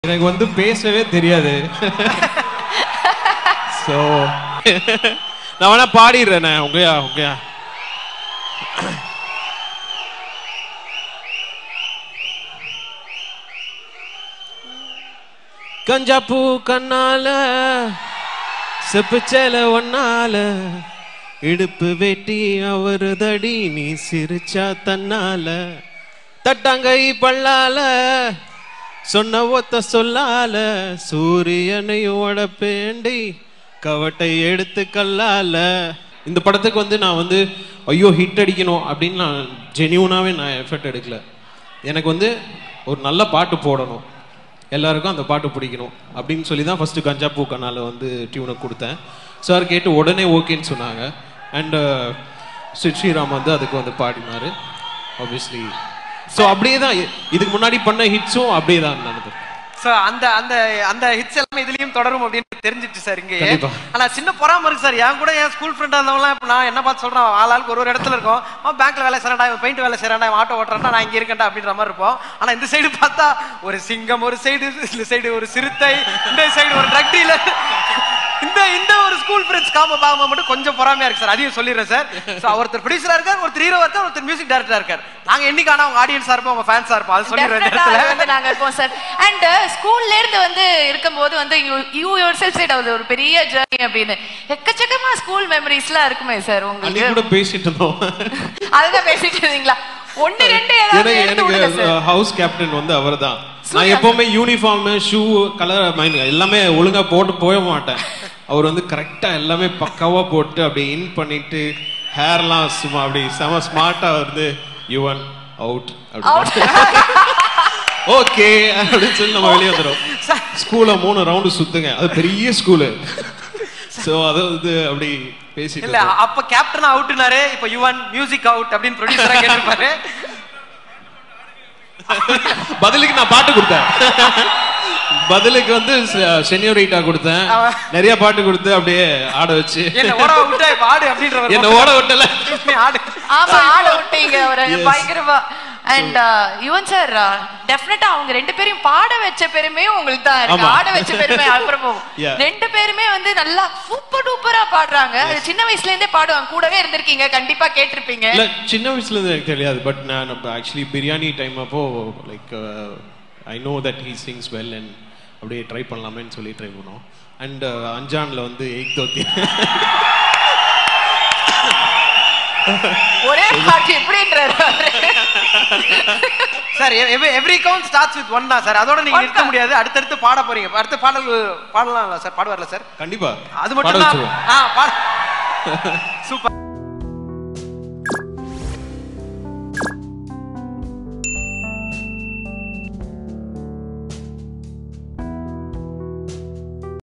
எனக்கு வந்து பேசவே தெரியாது ஸோ நான் வேணா பாடிடுறேண்ணே உங்கயா உங்கயா கஞ்சா பூ கண்ணால செப்புச்சேல ஒன்னால இடுப்பு வெட்டி அவரு தடி நீ சிரிச்சா தன்னால தட்டாங்கை பல்லால சொன்ன ஒத்த சொல்லால சூரியனையும் உடப்பேண்டி கவட்டை எடுத்து கல்லால இந்த படத்துக்கு வந்து நான் வந்து ஐயோ ஹிட் அடிக்கணும் அப்படின்னு நான் ஜெனியூனாவே நான் எஃபர்ட் எடுக்கல எனக்கு வந்து ஒரு நல்ல பாட்டு போடணும் எல்லாருக்கும் அந்த பாட்டு பிடிக்கணும் அப்படின்னு சொல்லி தான் ஃபஸ்ட்டு கஞ்சா பூ கண்ணால வந்து டியூனை கொடுத்தேன் சார் கேட்டு உடனே ஓகேன்னு சொன்னாங்க அண்ட் ஸ்ரீ ஸ்ரீராம் வந்து அதுக்கு வந்து பாடினாரு ஆப்வியஸ்லி ஸோ அப்படியே தான் இ- இதுக்கு முன்னாடி பண்ண ஹிட்ஸும் அப்படியே தான் நடந்தது சோ அந்த அந்த அந்த ஹிட்ஸ் எல்லாமே இதுலயும் தொடரும் அப்படின்னு தெரிஞ்சிச்சு சார் இங்க கண்டிப்பா. ஆனா சின்ன பொறாம இருக்கு சார் என் கூட என் ஸ்கூல் ஃப்ரெண்டா இருந்தவங்களாம் இப்ப நான் என்ன பார்த்து சொல்றேன் ஆள் ஆளுக்கு ஒரு ஒரு இடத்துல இருக்கோம் அவன் பேங்க்ல வேலை செய்யறான்டா இவன் பெயிண்ட் வேலை செய்யறான்டா இவன் ஆட்டோ ஓட்டுறான்டா நான் இங்க இருக்கேன்டா அப்படின்ற மாதிரி இருப்போம் ஆனா இந்த சைடு பார்த்தா ஒரு சிங்கம் ஒரு சைடு இந்த சைடு ஒரு சிறுத்தை இந்த சைடு ஒரு ட்ரக் டீலர் இந்த இந்த ஒரு ஸ்கூல் ஃப்ரெண்ட்ஸ் காம பாவமா மட்டும் கொஞ்சம் பொறாமையா இருக்கு சார் அதையும் சொல்லிடுறேன் சார் So, ஒருத்தர் ப்ரொடியூசரா இருக்கார் ஒருத்தர் ஹீரோ இருக்கார் ஒருத்தர் மியூசிக் டைரக்டரா இருக்கார் நாங்க என்னைக்கு ஆனா உங்க ஆடியன்ஸா இருப்போம் உங்க ஃபேன்ஸா இருப்போம் அது சொல்லிடுறேன் இந்த Definitely அது இடத்துல வந்து நாங்க இருப்போம் சார் அண்ட் ஸ்கூல்ல இருந்து வந்து இருக்கும்போது வந்து யூ யுவர் செல்ஃப் சைட் அது ஒரு பெரிய ஜர்னி அப்படின்னு எக்கச்சக்கமா ஸ்கூல் மெமரிஸ்லாம் இருக்குமே சார் அன்னைக்கு உங்களுக்கு கூட பேசிட்டு இருந்தோம் அதுதான் பேசிட்டு இருந்தீங்களா ஒண்ணு ரெண்டு ஏதாவது எனக்கு எடுத்து விடுங்க எனக்கு சார் ஹவுஸ் கேப்டன் வந்து அவர்தான் நான் சூர்யா. எப்பவுமே யூனிஃபார்ம் ஷூ கலர் மைண்ட் எல்லாமே ஒழுங்கா போட்டு போக மாட்டேன் அவர் வந்து கரெக்டா எல்லாமே பக்காவா போட்டு அப்படி இன் பண்ணிட்டு ஹேர்லாம் சும்மா அப்படி செம ஸ்மார்ட்டா வந்து யுவன் அவுட் ஓகே அப்படின்னு சொல்லி நம்ம வெளியே வந்துடும் ஸ்கூல்ல மூணு ரவுண்டு சுத்துங்க அது பெரிய ஸ்கூலு ஸோ அதை வந்து அப்படி பேசிட்டு இல்ல அப்ப கேப்டன் அவுட்னாரு இப்ப யுவன் மியூசிக் அவுட் அப்படின்னு ப்ரொடியூசரா கேட்டிருப்பாரு பதிலுக்கு நான் பாட்டு கொடுத்தேன் பதிலுக்கு வந்து சென்யூரிட்டா கொடுத்தேன் நிறைய பாட்டு கொடுத்து அப்படியே ஆட வச்சு என்ன ஓட விட்டா இப்ப ஆடு அப்படின்ற ஒரு என்ன ஓட விட்டல நீ ஆடு ஆமா ஆட விட்டீங்க ஒரு பயங்கரமா அண்ட் யுவன் சார் டெஃபினட்டா அவங்க ரெண்டு பேரையும் பாட வச்ச பெருமையும் உங்களுக்கு தான் இருக்கு ஆமா. ஆட வச்ச பெருமை அப்புறமும் Yeah. ரெண்டு பேருமே வந்து நல்லா சூப்பர் டூப்பரா பாடுறாங்க அது சின்ன வயசுல இருந்தே பாடுவாங்க கூடவே இருந்திருக்கீங்க கண்டிப்பா கேட்டிருப்பீங்க இல்ல சின்ன வயசுல இருந்து எனக்கு தெரியாது பட் நான் ஆக்சுவலி பிரியாணி டைம் அப்போ like I know that he sings well and அப்படியே ட்ரை பண்ணலாமேன்னு சொல்லி ட்ரை பண்ணோம் அண்ட் அஞ்சான்ல வந்து எயித் தோத்தி ஒரே பாட்டு எப்படின்றாரு அவரு. Sir every count starts with one தான் சார் அதோட நீங்க One நிறுத்த தான். முடியாது அடுத்தடுத்து பாட போறீங்க அடுத்த பாடல் பாடலாம்ல சார் பாடுவார்ல சார் கண்டிப்பா அது பாட மட்டும் தான் வச்சிருவோம் ஆ பாட சூப்பர்